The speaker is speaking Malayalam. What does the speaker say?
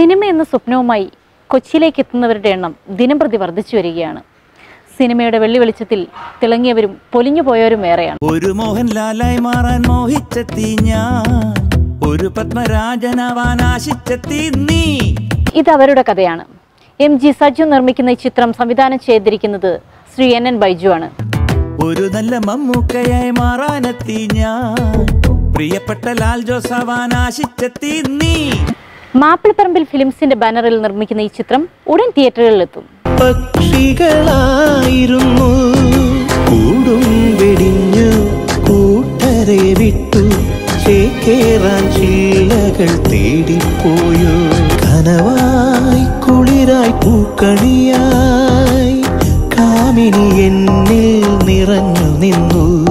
സിനിമ എന്ന സ്വപ്നവുമായി കൊച്ചിയിലേക്ക് എത്തുന്നവരുടെ എണ്ണം ദിനംപ്രതി വർദ്ധിച്ചു വരികയാണ് സിനിമയുടെ വെള്ളി വെളിച്ചത്തിൽ തിളങ്ങിയവരും പൊലിഞ്ഞു പോയവരും ഏറെയാണ് ഒരു മോഹൻലാലായി മാറാൻ മോഹിച്ചെത്തി ഞാൻ ഒരു പത്മരാജനാവാൻ ആശിച്ചെത്തി നീ ഇത് അവരുടെ കഥയാണ് എം ജി സജു നിർമ്മിക്കുന്ന ഈ ചിത്രം സംവിധാനം ചെയ്തിരിക്കുന്നത് ശ്രീ എൻ എൻ ബൈജു ആണ് ഒരു നല്ല മമ്മൂക്കയായി മാറാനെത്തി ഞാൻ പ്രിയപ്പെട്ട ലാൽ ജോസാവാൻ ആശിച്ചെത്തി നീ മാപ്പിളപ്പറമ്പിൽ ഫിലിംസിന്റെ ബാനറിൽ നിർമ്മിക്കുന്ന ഈ ചിത്രം ഉടൻ തിയേറ്ററുകളിലെത്തും പക്ഷികളായിരുന്നു കൂടും വെടിഞ്ഞു കൂട്ടരെ വിട്ടു ചേക്കേറാൻ ചില്ലകൾ തേടിപ്പോയോ കനവായി കുളിരായി പൂക്കണിയായി കാമിനി എന്നിൽ നിറഞ്ഞു നിന്നു